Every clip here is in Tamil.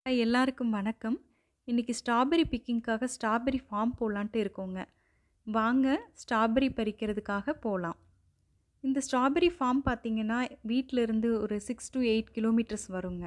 ஹாய் எல்லாருக்கும் வணக்கம். இன்னைக்கு ஸ்ட்ராபெர்ரி பிக்கிங்க்காக ஸ்ட்ராபெர்ரி ஃபார்ம் போலான்ட்டு இருக்கோங்க. வாங்க ஸ்ட்ராபெர்ரி பறிக்கிறதுக்காக போலாம். இந்த ஸ்ட்ராபெர்ரி ஃபார்ம் பார்த்தீங்கன்னா, வீட்ல இருந்து ஒரு 6 டூ 8 கிலோமீட்டர்ஸ் வருங்க.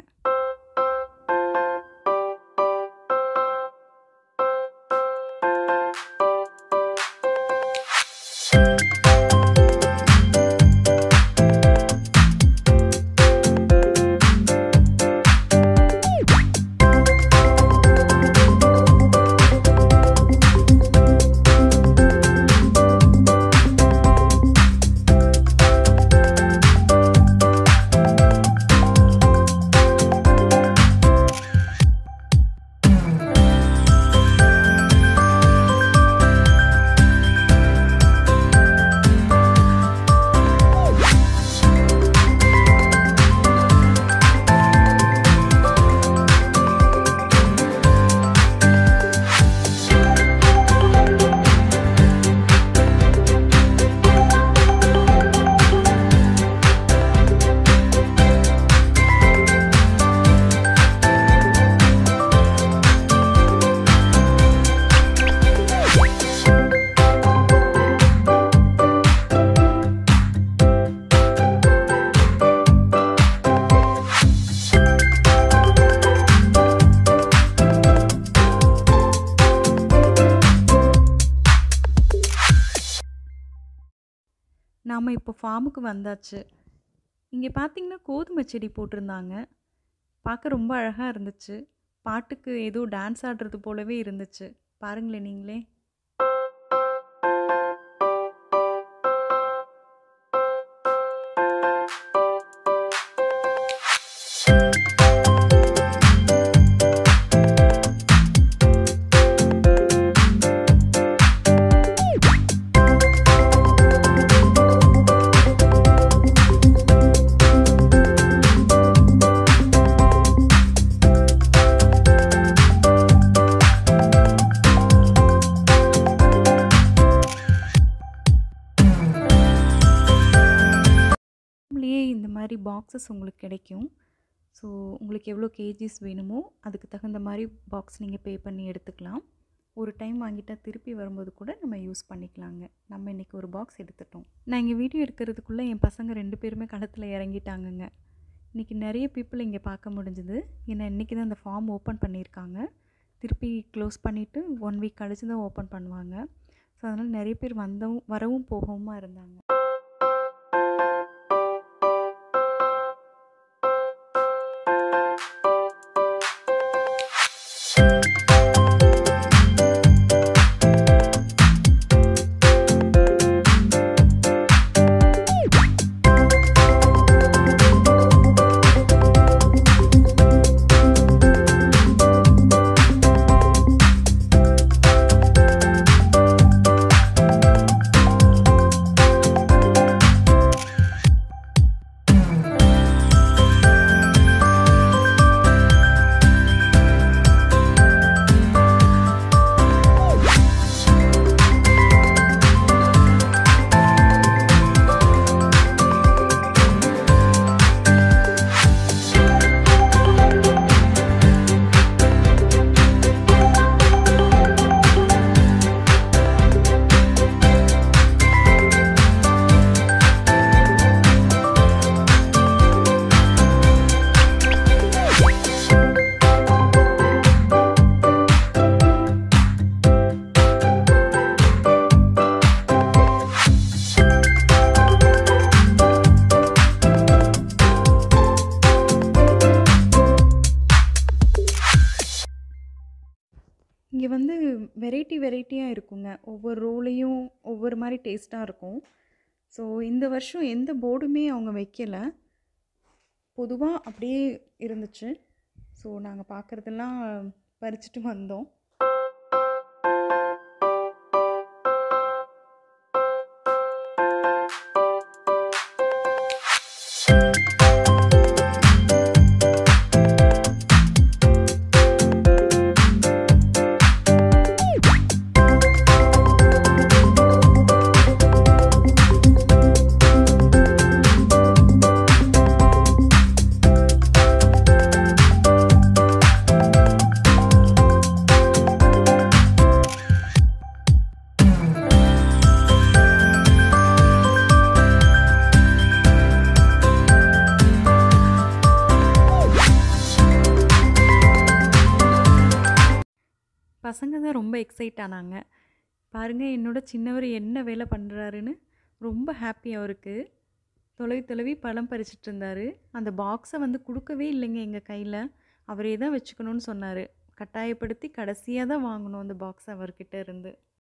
நாம இப்போ ஃபார்முக்கு வந்தாச்சு. இங்க பார்த்தீங்கன்னா, கோதுமை செடி போட்டிருந்தாங்க. பார்க்க ரொம்ப அழகா இருந்துச்சு. பாட்டுக்கு ஏதோ டான்ஸ் ஆடுறது போலவே இருந்துச்சு. பாருங்களேன் நீங்களே. ஃபார்ம்லயே இந்த மாரி பாக்ஸஸ் உங்களுக்கு கிடைக்கும். ஸோ உங்களுக்கு எவ்வளோ கேஜிஸ் வேணுமோ, அதுக்கு தகுந்த மாரி பாக்ஸ் நீங்க பே பண்ணி எடுத்துக்கலாம். ஒரு டைம் வாங்கிட்டா திருப்பி வரும்போது கூட நம்ம யூஸ் பண்ணிக்கலாங்க. நம்ம இன்னைக்கு ஒரு பாக்ஸ் எடுத்துட்டோம். நான் இங்க வீடியோ எடுக்கிறதுக்குள்ள என் பசங்க 2 பேருமே களத்துல இறங்கிட்டாங்கங்க. இன்னைக்கு நெறைய பீப்பிள் இங்க பார்க்க முடிஞ்சது. ஏன்னா இன்னைக்கு தான் அந்த ஃபார்ம் ஓப்பன் பண்ணியிருக்காங்க. திருப்பி க்ளோஸ் பண்ணிட்டு 1 வீக் கழிச்சு தான் ஓப்பன் பண்ணுவாங்க. ஸோ அதனால நெறைய பேர் வந்தவும் வரவும் போகவுமா இருந்தாங்க. இங்க வந்து வெரைட்டி வெரைட்டியா இருக்குங்க. ஒவ்வொரு ரோலயும் ஒவ்வொரு மாரி டேஸ்ட்டா இருக்கும். ஸோ இந்த வருஷம் எந்த போர்டுமே அவங்க வைக்கல. பொதுவா அப்படியே இருந்துச்சு. ஸோ நாங்க பார்க்குறதெல்லாம் பறிச்சுட்டு வந்தோம். பசங்க தான் ரொம்ப எக்ஸைட் ஆனாங்க பாருங்கள் என்னோட சின்னவர் என்ன வேலை பண்ணுறாருன்னு ரொம்ப ஹாப்பி அவருக்கு தொலைவி தொலைவி பழம் பறிச்சிட்டு இருந்தார் அந்த பாக்ஸை வந்து கொடுக்கவே இல்லைங்க எங்கள் கையில் அவரே தான் வச்சுக்கணும்னு சொன்னார் கட்டாயப்படுத்தி கடைசியாக தான் வாங்கணும் அந்த பாக்ஸ் அவர்கிட்ட இருந்து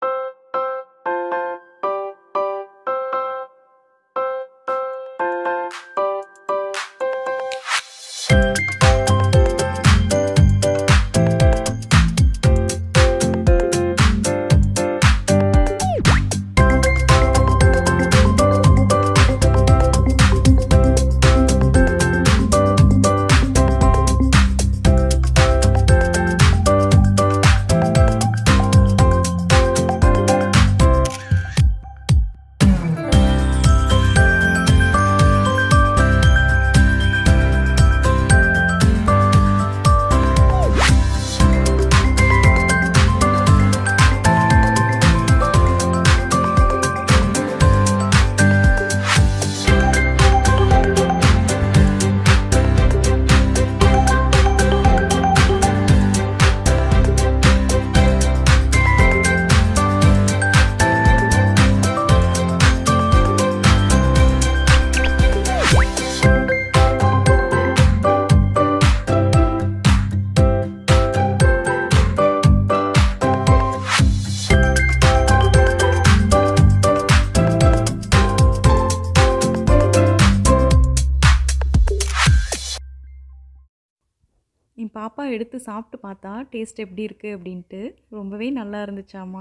என் பாப்பா எடுத்து சாப்பிட்டு பார்த்தா டேஸ்ட் எப்படி இருக்குது அப்படின்ட்டு ரொம்பவே நல்லா இருந்துச்சாமா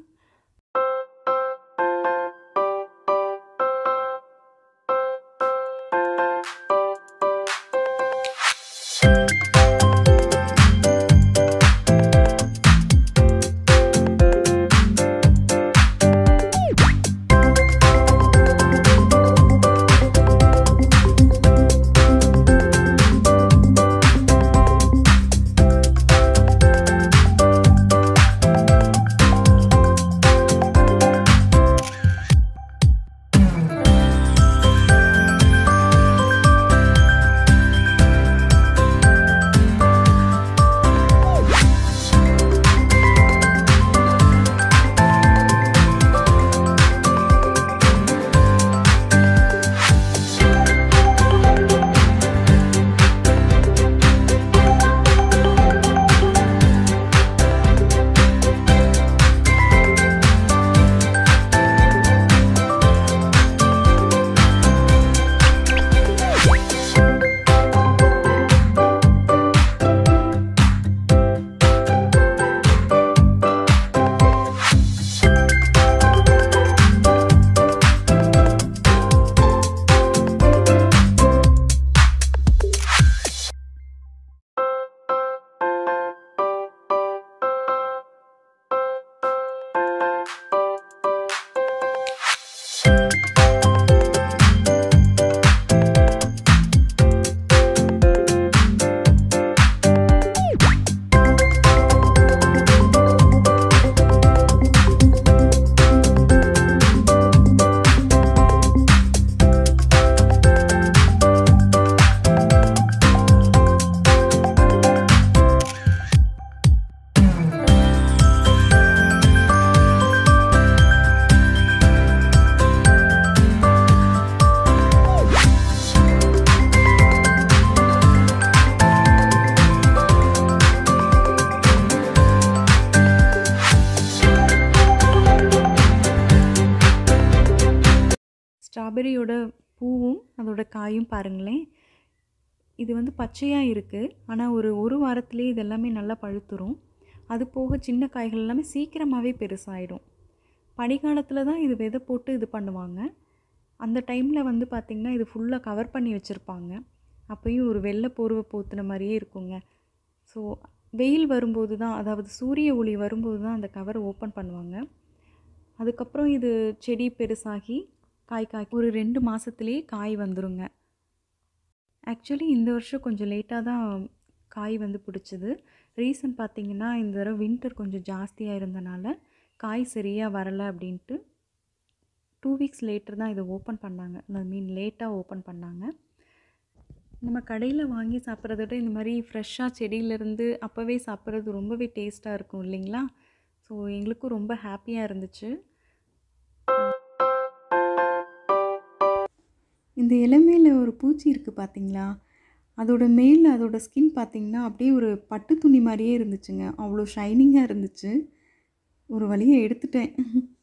ஸ்ட்ராபெரியோட பூவும் அதோட காயும் பாருங்களேன் இது வந்து பச்சையாக இருக்குது ஆனால் ஒரு ஒரு வாரத்துலேயே இது எல்லாமே நல்லா பழுத்துரும் அது போக சின்ன காய்கள் எல்லாமே சீக்கிரமாகவே பெருசாகிடும் பனிக்காலத்தில் தான் இது விதை போட்டு இது பண்ணுவாங்க அந்த டைமில் வந்து பார்த்திங்கன்னா இது ஃபுல்லாக கவர் பண்ணி வச்சுருப்பாங்க அப்போயும் ஒரு வெள்ளை போர்வை போத்துன மாதிரியே இருக்குங்க ஸோ வெயில் வரும்போது தான் அதாவது சூரிய ஒளி வரும்போது தான் அந்த கவரை ஓப்பன் பண்ணுவாங்க அதுக்கப்புறம் இது செடி பெருசாகி காய் காய் ஒரு ரெண்டு மாதத்துலேயே காய் வந்துருங்க ஆக்சுவலி இந்த வருஷம் கொஞ்சம் லேட்டாக தான் காய் வந்து பிடிச்சது ரீசன் பார்த்திங்கன்னா இந்த தடவை வின்டர் கொஞ்சம் ஜாஸ்தியாக இருந்தனால காய் சரியாக வரலை அப்படின்ட்டு டூ வீக்ஸ் லேட்டர் தான் இதை ஓப்பன் பண்ணாங்க ஐ மீன் லேட்டாக ஓப்பன் பண்ணாங்க நம்ம கடையில் வாங்கி சாப்பிட்றத விட இந்த மாதிரி ஃப்ரெஷ்ஷாக செடியிலேருந்து அப்போவே சாப்பிட்றது ரொம்பவே டேஸ்ட்டாக இருக்கும் இல்லைங்களா ஸோ எங்களுக்கும் ரொம்ப ஹாப்பியாக இருந்துச்சு இந்த இளமையில் ஒரு பூச்சி இருக்குது பார்த்தீங்களா அதோட மேல் அதோட ஸ்கின் பார்த்தீங்கன்னா அப்படியே ஒரு பட்டு துணி மாதிரியே இருந்துச்சுங்க அவ்வளோ ஷைனிங்காக இருந்துச்சு ஒரு வழியை எடுத்துட்டேன்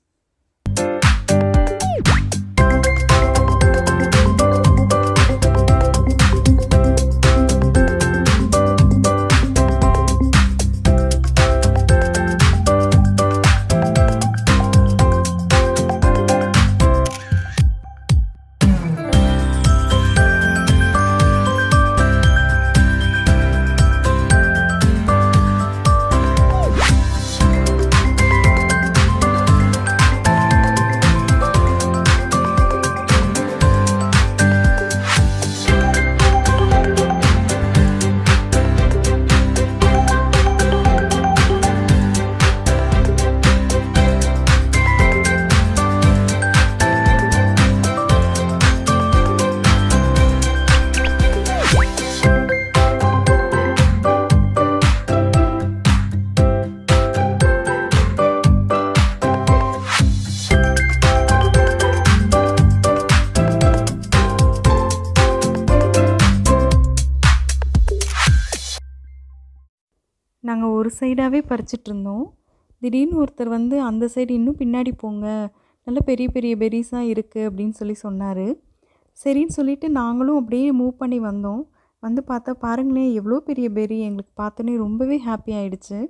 நாங்கள் ஒரு சைடாகவே பறிச்சிட்டு இருந்தோம் திடீர்னு ஒருத்தர் வந்து அந்த சைடு இன்னும் பின்னாடி போங்க நல்ல பெரிய பெரிய பெரிஸாக இருக்குது அப்படின்னு சொல்லி சொன்னார் சரின்னு சொல்லிட்டு நாங்களும் அப்படியே மூவ் பண்ணி வந்தோம் வந்து பார்த்தா பாருங்களேன் எவ்வளோ பெரிய பெரி எங்களுக்கு பார்த்தோன்னே ரொம்பவே ஹாப்பி ஆயிடுச்சு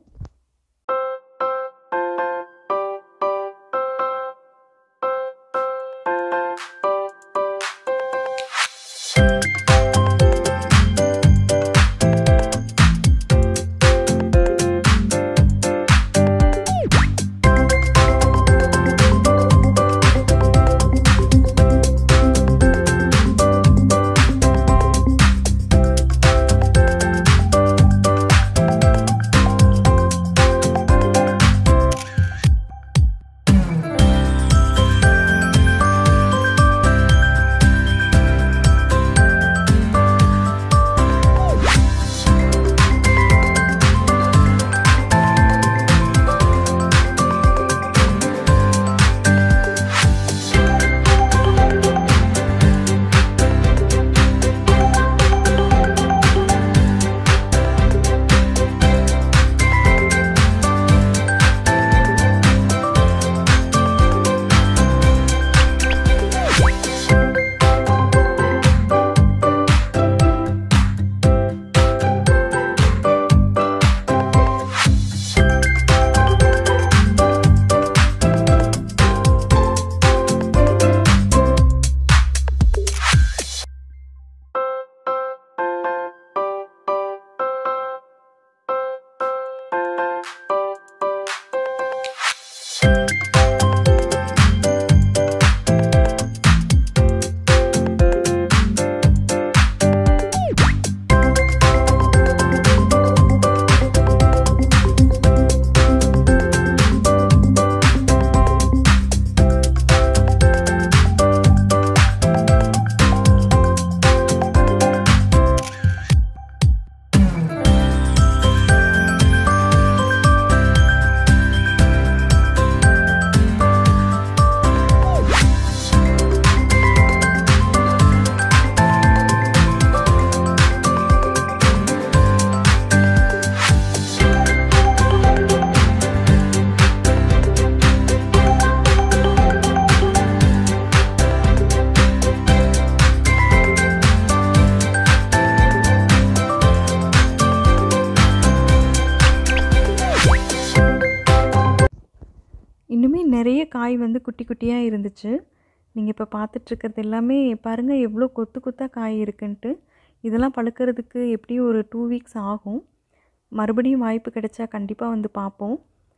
இன்னுமே நிறைய காய் வந்து குட்டி குட்டியாக இருந்துச்சு நீங்கள் இப்போ பார்த்துட்ருக்கிறது எல்லாமே பாருங்கள் எவ்வளோ கொத்து கொத்தாக காய் இருக்குன்ட்டு இதெல்லாம் பழுக்கிறதுக்கு எப்படியும் ஒரு டூ வீக்ஸ் ஆகும் மறுபடியும் வாய்ப்பு கிடைச்சா கண்டிப்பாக வந்து பார்ப்போம்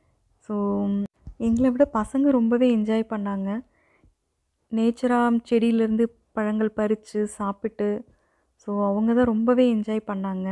ஸோ எங்களை விட பசங்க ரொம்பவே என்ஜாய் பண்ணாங்க நேச்சராக செடியிலேருந்து பழங்கள் பறித்து சாப்பிட்டு ஸோ அவங்க தான் ரொம்பவே என்ஜாய் பண்ணாங்க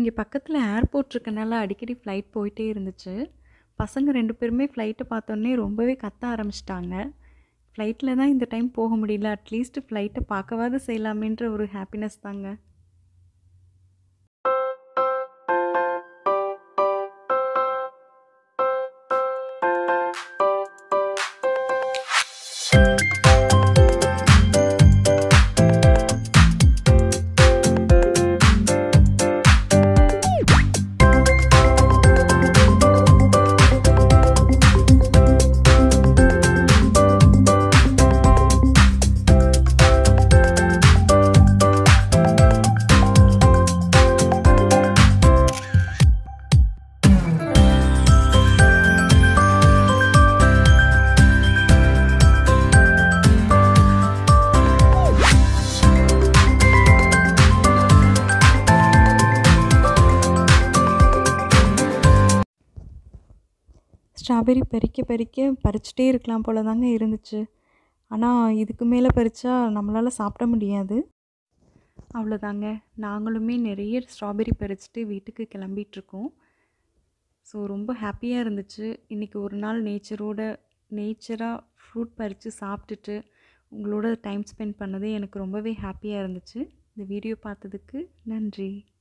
இங்கே பக்கத்தில் ஏர்போர்ட் இருக்கனால அடிக்கடி ஃப்ளைட் போயிட்டே இருந்துச்சு பசங்க ரெண்டு பேருமே ஃப்ளைட்டை பார்த்தோன்னே ரொம்பவே கத்த ஆரம்பிச்சிட்டாங்க ஃப்ளைட்டில் தான் இந்த டைம் போக முடியல அட்லீஸ்ட் ஃப்ளைட்டை பார்க்கவாது செய்யலாமேன்ற ஒரு ஹாப்பினஸ் தாங்க ஸ்ட்ராபெரி பறிக்க பறிக்க பறிச்சுட்டே இருக்கலாம் போல தாங்க இருந்துச்சு ஆனால் இதுக்கு மேலே பறித்தா நம்மளால் சாப்பிட முடியாது அவ்வளோதாங்க நாங்களுமே நிறைய ஸ்ட்ராபெரி பறிச்சுட்டு வீட்டுக்கு கிளம்பிகிட்ருக்கோம் ஸோ ரொம்ப ஹாப்பியாக இருந்துச்சு இன்றைக்கி ஒரு நாள் நேச்சரோட நேச்சராக ஃப்ரூட் பறித்து சாப்பிட்டுட்டு உங்களோட டைம் ஸ்பெண்ட் பண்ணதே எனக்கு ரொம்பவே ஹாப்பியாக இருந்துச்சு இந்த வீடியோ பார்த்ததுக்கு நன்றி